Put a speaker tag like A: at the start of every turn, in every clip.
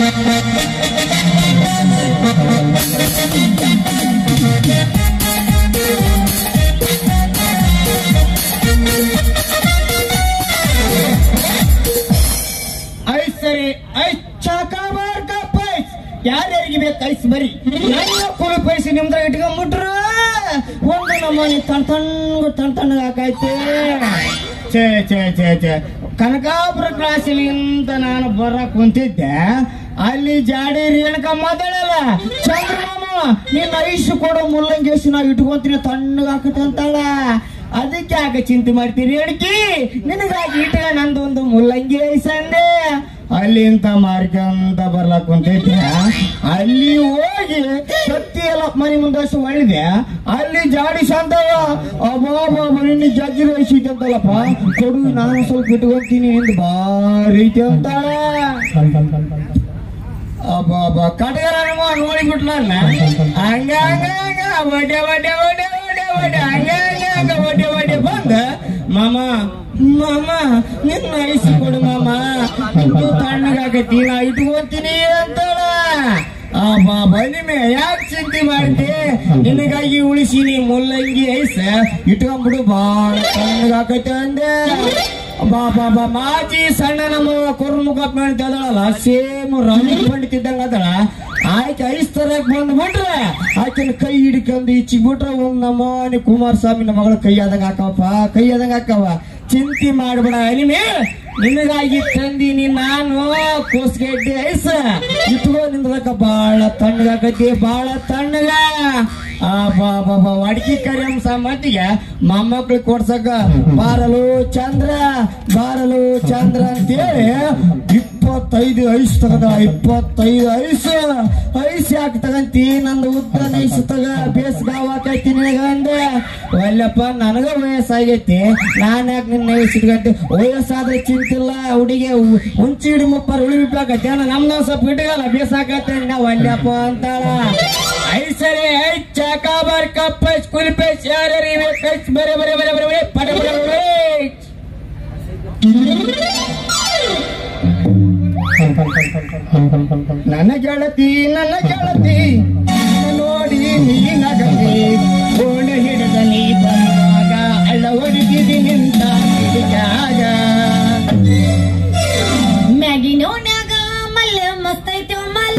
A: Ice ಸರಿ ice ಚಾಕಾಬಾರ್ ಕಪ್ಪೈಸ್ ಯಾರ್ಯಾರಿಗೆ ಬೇಕು ಐಸ್ ಬರಿ ನನ್ನ ಕುಳು ಪೈಸಿ ನಿಮ್ದ್ರ ಇಟ್ಕೊಂಡ್ಬಿಟ್ರ ಒಂದು ನಮ್ಮನೆ ತಣ್ಣ ತಣ್ಣಗ ತಣ್ಣ ತಣ್ಣಗ ಹಾಕೈತೆ ಛೇ ಛೇ ಛೇ ಛೇ ಕನಕಾಪುರ ಕ್ಲಾಸಿಲಿಂದ ನಾನು ಬರಕ್ ಕುಂತಿದ್ದೆ ಅಲ್ಲಿ ಜಾಡಿ ರೇಣುಕ ಮಾತಾಡಲ್ಲ ಚಂದ್ರಮಾಮ ನಿನ್ನ ಐಸ್ ಕೊಡೋ ಮುಲ್ಲಂಗೇಶ್ ನಾ ಇಟ್ಕೊಂತೀನಿ ತಣ್ಣಗ ಹಾಕತ್ತೆ ಅಂತಾಳ ಅದಕ್ಕೆ ಯಾಕೆ ಚಿಂತೆ ಮಾಡ್ತೀರಿ ಅಡ್ಕಿ ನಿನಗಾಗಿ ಇಟ್ಟ ನಂದೊಂದು ಮುಲ್ಲಂಗಿ ಐಸಂದೆ ಅಲ್ಲಿ ಇಂತ ಮಾರ್ಕಂತ ಬರ್ಲಾಕ್ ಕುಂತೈತೆ ಅಲ್ಲಿ ಹೋಗಿ ಸತ್ತಿ ಎಲ್ಲ ಮನೆ ಮುಂದಷ್ಟು ಒಳ್ಳಿದೆ ಅಲ್ಲಿ ಜಾಡಿ ಶಾಂತವ ಅಬ್ಬಾಬಾ ನಿನ್ನ ಜಜ್ಜಿ ಐತಿ ಅಂತಲ್ಲಪ್ಪ ಕೊಡು ನಾನು ಸ್ವಲ್ಪ ಇಟ್ಕೊಂತೀನಿ ಎಂದು ಬಾರಿ ಐತಿ ಅಂತಾಳೆ ಅಬ್ಬಾಬ ಕಟಗರ ನೋಡಿಬಿಟ್ಲ ಹಂಗ ಹಂಗ ಹಂಗ ಬಡ್ಡೆ ಬಡ್ಡೆ ಬಡ್ಡೆ ಬಡ್ಡೆ ಬಡ್ಡೆ ಹಂಗ ಹಂಗ ಹಂಗ ಬಡ್ಡೆ ಬಡ್ಡೆ ಬಂದ ಮಾಮ ಮಾಮ ನಿನ್ನ ಐಸ್ ಕೊಡು ಮಾಮ ಇದು ತಣ್ಣಗಾಗತಿ ನಾ ಇಟ್ಕೊಂತೀನಿ ಅಂತಾಳ ಅಬ್ಬಾ ಬನ್ನಿಮೆ ಯಾಕೆ ಚಿಂತೆ ಮಾಡ್ತಿ ನಿನಗಾಗಿ ಉಳಿಸಿನಿ ಮುಲ್ಲಂಗಿ ಐಸ್ ಇಟ್ಕೊಂಡ್ಬಿಡು ಬಾಳ ತಣ್ಣಗಾಕೈತೆ ಅಂದೆ ಬಾ ಬಾ ಬಾ ಮಾಜಿ ಸಣ್ಣ ನಮ್ಮ ಕುರ್ಮುಖ ಮಾಡ್ತಿದ್ದಳಲ್ಲ ಸೇಮ್ ರಾಣಿ ಪಂಡಿತ್ ಇದ್ದಂಗ ಅದಳ ಆಯ್ಕೆ ಐಸ್ ತರಕ್ ಬಂದ್ಬಿಟ್ರೆ ಆಕಿನ ಕೈ ಹಿಡ್ಕೊಂಡು ಈಚಿಗೆ ಬಿಟ್ರೆ ಒಂದ್ ನಮ್ಮನೆ ಕುಮಾರಸ್ವಾಮಿನ ಮಗಳ ಕೈ ಆದಂಗ ಹಾಕವಪ್ಪ ಕೈ ಆದಂಗ ಹಾಕವ ಚಿಂತೆ ಮಾಡ್ಬೇಡ ಅನಿಮೆ ನಿನಗಾಗಿ ತಂದೀನಿ ನಾನು ಕೋಸ್ಗೆಡ್ಡೆ ಐಸ್ ಇಟ್ಕೋ ನಿಂದ್ರಕ ಬಾಳ ತಣ್ಣಗಾಕತಿ ಬಾಳ ತಣ್ಣಗ ಆ ಬಾ ಬಾ ಬಾ ಅಡಿಕೆ ಕರಿಯಂಸ ಮತ್ತಿಗೆ ಮೊಮ್ಮಕ್ಳು ಕೊಡ್ಸಕ ಬಾರಲು ಚಂದ್ರ ಬಾರಲು ಚಂದ್ರ ಅಂತೇಳಿ ಇಪ್ಪತ್ತೈದು ಐಸ್ ತಗದ ಇಪ್ಪತ್ತೈದು ಐಸ್ ಐಸ್ ಯಾಕೆ ತಗಂತಿ ನಂದು ಉದ್ದ ಐಸ್ ತಗ ಬೇಸ್ಗಾವ್ ಹಾಕೈತಿ ನಿನಗ ಅಂದೆ ಒಲ್ಲಪ್ಪ ನನಗ ವಯಸ್ಸಾಗೈತಿ ನಾನ್ ಯಾಕೆ ನಿನ್ನ ಐಸ್ ಇಟ್ಕಂತಿ ವಯಸ್ಸಾದ್ರೆ ಚಿಂತಿಲ್ಲ ಹುಡುಗಿ ಉಂಚಿ ಹಿಡಿ ಮುಪ್ಪರ್ ಉಳಿಬಿಟ್ಲಾಕೈತಿ ನಮ್ನ ಸ್ವಲ್ಪ ಇಟ್ಕಲ್ಲ ಬೇಸಾಕತ್ತೆ ನಾ ಒಲ್ಲಪ್ಪ ಅಂತಾಳ ಐಸರಿ ಐ ಚಾಕಾಬಾರ್ ಕಪ್ಪೈಸ್ ಕುಲ್ಪೈಸ್ ಯಾರ್ಯಾರು ಇವೆ ಕೈಸ್ ಬರೆ ಬರೆ ಬರೆ ಬರೆ ಬರೆ ಪಡೆ ಬರೆ ಬರೆ ನನ್ನ ಗೆಳತಿ ನನ್ನ ಗೆಳತಿ ನನ್ನ ನೋಡಿ ನೀ ನಗಲಿ ಗೋಣ ಹಿಡಿದ ನೀ ಬರುವಾಗ ಅಳ್ಳ ಹೊಡಿದಿದಿ ನಿಂತ ಹಿಡಿದಾಗ
B: ಮ್ಯಾಗಿನೋನ್ಯಾಗ ಮಲ್ಲೆ ಮಸ್ತೈತೆ ಮಲ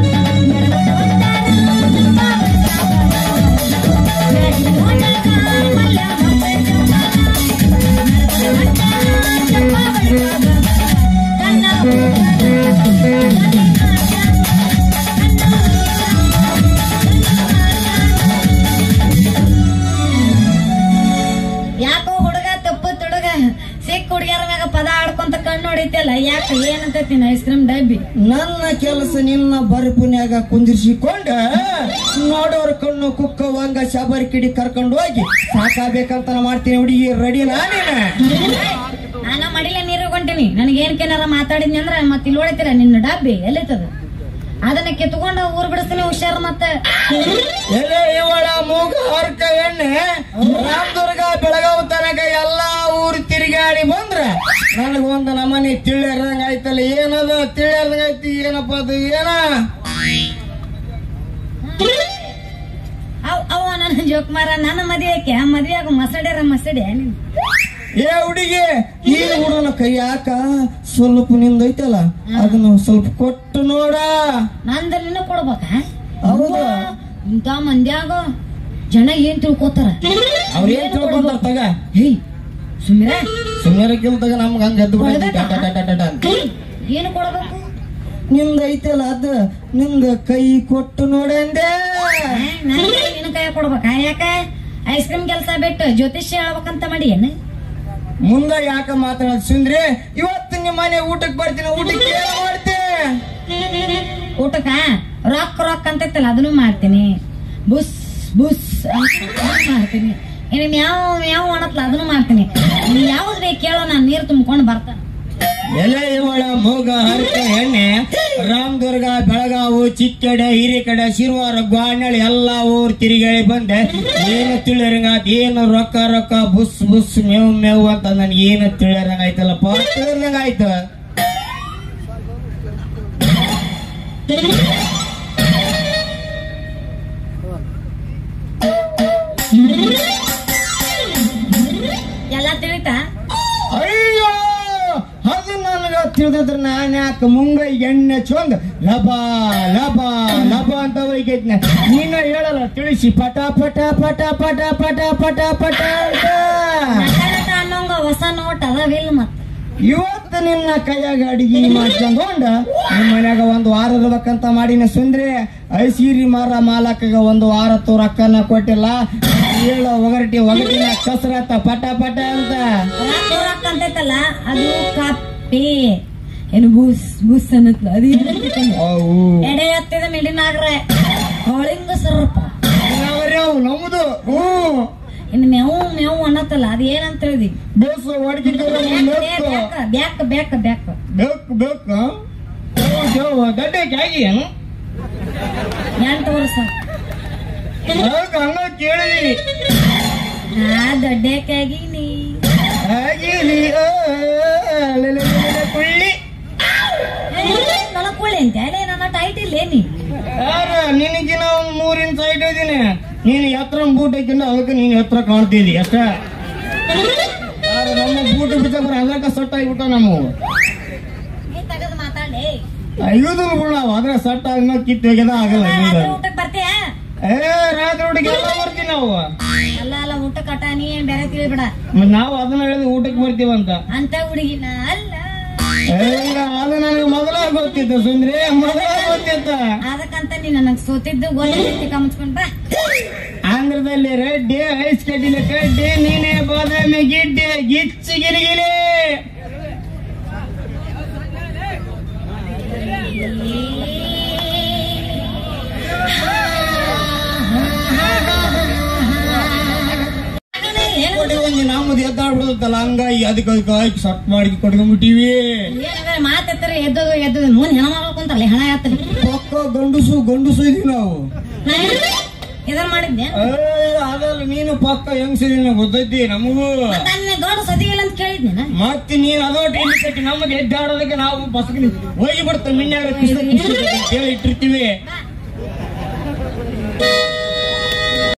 B: ಮ್ಯಾಗಿನೋನ್ಯಾಗ ಮಲ್ಲೆ ಮಸ್ತೈತೆ ಯಾಕೋ ಹುಡುಗ ತಪ್ಪು ತುಡುಗ ಸಿಕ್ಕ ಹುಡುಗ್ಯಾರ ಮ್ಯಾಗ ಪದ ಆಡ್ಕೊಂತ ಕಣ್ಣು ಹೊಡಿತಲ್ಲ ಯಾಕೆ ಏನಂತೈತಿ ಐಸ್ ಕ್ರೀಮ್ ಡಬ್ಬಿ
A: ನನ್ನ ಕೆಲಸ ನಿನ್ನ ಬರಪುನ್ಯಾಗ ಕುಂದಿರ್ಸಿಕೊಂಡ ನೋಡೋರ್ ಕಣ್ಣು ಕುಕ್ಕವಂಗ ಶಬರಿ ಕಿಡಿ ಕರ್ಕೊಂಡು ಹೋಗಿ ಸಾಕಾಬೇಕಂತ ಮಾಡ್ತೀನಿ ಹುಡುಗಿ ರೆಡಿ ನಾನೇನ
B: ನಾನ ಮಡಿಲ ನೀರು ಕೊಂಟಿನಿ ನನಗೇನ್ ಕೇನಾರ ಮಾತಾಡಿದ್ನಿ ಅಂದ್ರ ಮತ್ತೆ ಇಲ್ಲಿ ಹೊಡಿತೀರ ನಿನ್ನ ಡಬ್ಬಿ ಎಲ್ಲಿತ್ತದ ಅದನ್ನ ಕಿತ್ಕೊಂಡು ಊರ್ ಬಿಡಿಸ್ತೀನಿ ಹುಷಾರ್ ಮತ್ತೆ
A: ಎಲೆ ಇವಳ ಮೂಗ ಹರ್ಕ ಎಣ್ಣೆ ರಾಮದುರ್ಗ ಬೆಳಗಾವ್ ತನಕ ಎಲ್ಲಾ ಊರು ತಿರುಗಾಡಿ ಬಂದ್ರ ನನಗ ಒಂದು ನಮನಿ ತಿಳಿಯರ್ದಂಗ ಆಯ್ತಲ್ಲ ಏನದ ತಿಳಿಯರ್ದಂಗ ಐತಿ ಏನಪ್ಪ ಅದು ಏನ
B: ಅವ್ ಅವ ನನ್ನ ಜೋಕ್ಮಾರ ನನ್ನ ಮದ್ವೆ ಆಕೆ ಆ ಮದ್ವೆ ಆಗ ಮಸಡ್ಯಾರ ಮಸಡ್ಯಾ ನೀನ್
A: ಏ ಹುಡುಗಿ ಈ ಹುಡುಗನ ಕೈ ಯಾಕ ಸ್ವಲ್ಪ ನಿಂದೈತಲ್ಲ ಅದನ್ನ ಸ್ವಲ್ಪ ಕೊಟ್ಟು ನೋಡ
B: ನಂದ ನಿನ್ನ ಕೊಡ್ಬೇಕ
A: ಹೌದು.
B: ಇಂತ ಮಂದ್ಯಾಗ ಜನ ಏನ್ ತಿಳ್ಕೊತಾರ
A: ಅವ್ರ ಏನ್ ತಿಳ್ಕೊಂತಾರ ತಗ
B: ಹೇಯ್ ಸುಮ್ಮಿರ
A: ಸುಮ್ಮನೆ ತಗ ನಮ್ಗ ಹಂಗ ಎದ್ದು ಬಿಡೈತಿ ಟ ಟ ಟ ಟ ಟ ಅಂತ.
B: ಏನು ಕೊಡ್ಬೇಕು
A: ನಿಂದ ಐತಲ್ಲ ಅದ ನಿಂದ ಕೈ ಕೊಟ್ಟು ನೋಡಂದೆ
B: ನನಗೆ ನಿನ್ನ ಕೈ ಕೊಡ್ಬೇಕ ಯಾಕ ಐಸ್ ಕ್ರೀಮ್ ಕೆಲಸ ಬಿಟ್ಟು ಜ್ಯೋತಿಷ್ಯ ಹೇಳ್ಬೇಕಂತ ಮಾಡಿ ಏನು
A: ಮುಂದ ಯಾಕ ಮಾತಾಡೋದು ಸುಂದ್ರಿ ಇವತ್ತು ನಿಮ್ಮ ಮನೆ ಊಟಕ್ಕೆ ಬರ್ತೀನಿ ಊಟಕ್ಕೆ ಏನ್ ಮಾಡ್ತಿ
B: ಊಟಕ್ಕ ರೊಕ್ಕ ರೊಕ್ಕ ಅಂತೈತಲ್ಲ ಅದನ್ನು ಮಾಡ್ತೀನಿ ಬುಸ್ ಬುಸ್ ಅಂತ ಅದನ್ನು ಮಾಡ್ತೀನಿ ಇನ್ನು ಮ್ಯಾವ್ ಮ್ಯಾವ್ ಅನ್ನತ್ಲ ಅದನ್ನು ಮಾಡ್ತೀನಿ ನೀ ಯಾವ್ದು ಬೇಕು ಕೇಳೋ ನಾನು ನೀರು ತುಂಬ್ಕೊಂಡು ಬರ್ತಾನೆ
A: ಎಲೆ ಇವಳ ಮೂಗ ಹರಕ ಎಣ್ಣೆ ರಾಮದುರ್ಗ ಬೆಳಗಾವು ಚಿಕ್ಕಡೆ ಹಿರೇಕಡೆ ಶಿರ್ವಾರ ಗ್ವಾಣಳಿ ಎಲ್ಲಾ ಊರ್ ತಿರುಗಾಡಿ ಬಂದೆ ಏನು ತಿಳಿಯರಂಗಾತ್ ಏನು ರೊಕ್ಕ ರೊಕ್ಕ ಬುಸ್ ಬುಸ್ ಮೇವ್ ಮೇವ್ ಅಂತ ನನ್ಗೆ ಏನು ತಿಳಿಯರಂಗ ಆಯ್ತಲ್ಲಪ್ಪ ತಿಳಿಯರಂಗ ಆಯ್ತು
B: ಎಲ್ಲ ತಿಳಿತಾ
A: ಅಯ್ಯೋ ಅದು ನನಗ ತಿಳಿದ್ರ ನಾನ್ ಯಾಕೆ ಮುಂಗೈ ಎಣ್ಣೆ ಚೊಂದ್ ಲಬ ಲಬ ಲಬ ಅಂತ ಹೋಗೈತ್ನ ನೀನ ಹೇಳಲ್ಲ ತಿಳಿಸಿ ಪಟ ಪಟ ಪಟ ಪಟ ಪಟ ಪಟ ಪಟ ಅಂತ
B: ನಟ ಅನ್ನೋಂಗ ಹೊಸ ನೋಟ್ ಅದಾವಿಲ್ಲ ಮತ್ತ
A: ಇವತ್ತು ನಿನ್ನ ಕೈಯಾಗ ಅಡಿಗೆ ಮಾಡ್ಕೊಂಡ್ ನಿಮ್ಮ ಮನ್ಯಾಗ ಒಂದು ವಾರ ಇರ್ಬೇಕಂತ ಮಾಡಿನ ಸುಂದ್ರಿ ಐಸೀರಿ ಮಾರ ಮಾಲಕಗ ಒಂದು ವಾರ ರೊಕ್ಕನ ಕೊಟ್ಟಿಲ್ಲ ಹೇಳೋ ಒಗರಟಿ ಒಗಟಿನ ಕಸರತ್ತ ಪಟ ಪಟ ಅಂತ
B: ರಾಕ್ ರಾಕ್ ಅಂತೈತಲ್ಲ ಅದು ಕಾಪಿ ಏನು ಬೂಸ್ ಬೂಸ್ ಅನ್ನತ್ಲ ಅದು ಏನಂತ
A: ಅವು
B: ಎಡೆ ಎತ್ತಿದ ಮಿಡಿನಾಗ್ರೆ ಹೊಳಿಂಗ ಸರ್ಪ
A: ಯಾವ್ಯಾವ ನಮ್ದು ಹ್ಮ್
B: ಇನ್ನು ಮೇವು ಮೇವು ಅನ್ನತ್ತಲ್ಲ ಅದು ಏನಂತ ಹೇಳಿದಿ
A: ಬೇಸು ಹೊಡ್ಕಿದ್ರೆ
B: ಬ್ಯಾಕ್ ಬ್ಯಾಕ್ ಬ್ಯಾಕ್ ಬ್ಯಾಕ್
A: ಬೇಕು ಬೇಕು ಗಡ್ಡೆ ಆಗಿ ಏನು
B: ಎಂಟು ವರ್ಷ
A: ಅದಕ್ಕೆ ಹಂಗ ಕೇಳಿದೀನಿ
B: ನಾ ದೊಡ್ಡಕ್ಕಾಗಿನಿ
A: ಆಗಿಲಿ ಆ, ಲೆ, ಲೆ, ಲೆ, ಲೆ, ಕುಳ್ಳಿ
B: ನನ್ನ ಕುಳ್ಳಿ ಅಂತ ಅಲ್ಲೇ ನನ್ನ ಟೈಟಿಲ್ ಏನಿ
A: ಯಾರ ನಿನಗಿನ ಒಂದ್ ಮೂರಿನ ಸೈಡ್ ಇದೀನಿ ನೀನು ಎತ್ತರ ಬೂಟ್ ಹಾಕಿಂದ ಅದಕ್ಕೆ ನೀನು ಎತ್ತರ ಕಾಣ್ತಿದ್ದಿ ಅಷ್ಟ ಯಾರ ನಮ್ಮ ಬೂಟ್ ಬಿಟ್ಟಂದ್ರೆ ಅದಕ್ಕೆ ಸಟ್ ಆಗಿಬಿಟ್ಟ ನಮ್ಮ
B: ನೀ ತೆಗೆದು ಮಾತಾಡಿ
A: ಐದು ನಾವು ಅದ್ರ ಸಟ್ ಆಗ ಕಿತ್ತು ಹೋಗ್ಯದ ಆಗಲ್ಲ ನಿಂದ
B: ಊಟಕ್ಕೆ ಬರ್ತೀಯ
A: ಏ ರಾತ್ರಿ ಊಟಕ್ಕೆ ಎಲ್ಲ ಬರ್ತೀವಿ ನಾವು
B: ಅಲ್ಲ ಅಲ್ಲ ಊಟ ಕಟ ನೀ ಏನ್ ಬೇರೆ ತಿಳಿಬೇಡ
A: ಮತ್ತ್ ನಾವು ಅದನ್ನ ಹೇಳಿದ್ ಊಟಕ್ಕೆ ಬರ್ತೀವಂತ
B: ಅಂತ ಹುಡುಗಿನ ಅಲ್ಲ
A: ಏ, ಅದು ನನಗೆ ಮೊದಲ ಗೊತ್ತಿತ್ತು ಸುಂದ್ರಿ ಮೊದಲ ಗೊತ್ತಿತ್ತು
B: ಅದಕ್ಕಂತ ನೀ ನನಗ್ ಸೋತಿದ್ದು ಒಂದು ರೀತಿ ಕಮ್ಸ್ಕೊಂಡ್ ಬಾ
A: ಆಂಧ್ರದಲ್ಲಿ ರೆಡ್ಡಿ ಐಸ್ ಕಡ್ಡಿಲ ಕಡ್ಡಿ ನೀನೇ ಬಾದಾಮಿ ಗಿಡ್ಡಿ ಗಿಚ್ಚಿ ಗಿರಿಗಿಲಿ
B: ಏನು
A: ಕೊಡಿ ಒಂದು ನಮ್ಮದು ಎದ್ದಾಡ್ಬಿಡುತ್ತಲ್ಲ ಹಂಗಾಗಿ ಅದಕ್ಕೆ ಅದಕ್ಕೆ ಸಟ್ ಮಾಡಿ ಕೊಡ್ಕೊಂಡ್ಬಿಟ್ಟಿವಿ
B: ಏನಾದ್ರೆ ಮಾತೆತ್ತರೆ ಎದ್ದದು ಎದ್ದದು ಮುಂದೆ ಹೆಣ ಮಾಡ್ಬೇಕು ಕುಂತಲ್ಲ ಹೆಣ ಎತ್ತಲಿ
A: ಪಕ್ಕ ಗಂಡುಸು ಗಂಡುಸು ಇದೀವಿ ನಾವು
B: ಇದನ್ನ ಮಾಡಿದ್ದೆ
A: ಏ, ಅದಲ್ಲ ನೀನು ಪಕ್ಕ ಹೆಂಗ್ಸಿದೀನಿ ಗೊತ್ತೈತಿ ನಮಗೂ
B: ನನ್ನ ದೊಡ್ಡ ಸದಿ ಇಲ್ಲ ಅಂತ ಕೇಳಿದ್ನಿ ನಾ
A: ಮತ್ತೆ ನೀನ್ ಅದೋ ಟೈಮ್ ಕಟ್ಟಿ ನಮಗೆ ಎದ್ದಾಡೋದಕ್ಕೆ ನಾವು ಬಸ್ಗೆ ಹೋಗಿ ಬಿಡ್ತೇವೆ ಮಿನ್ಯಾಗ ಹೇಳಿ ಇಟ್ಟಿರ್ತೀವಿ
B: ಬಾ.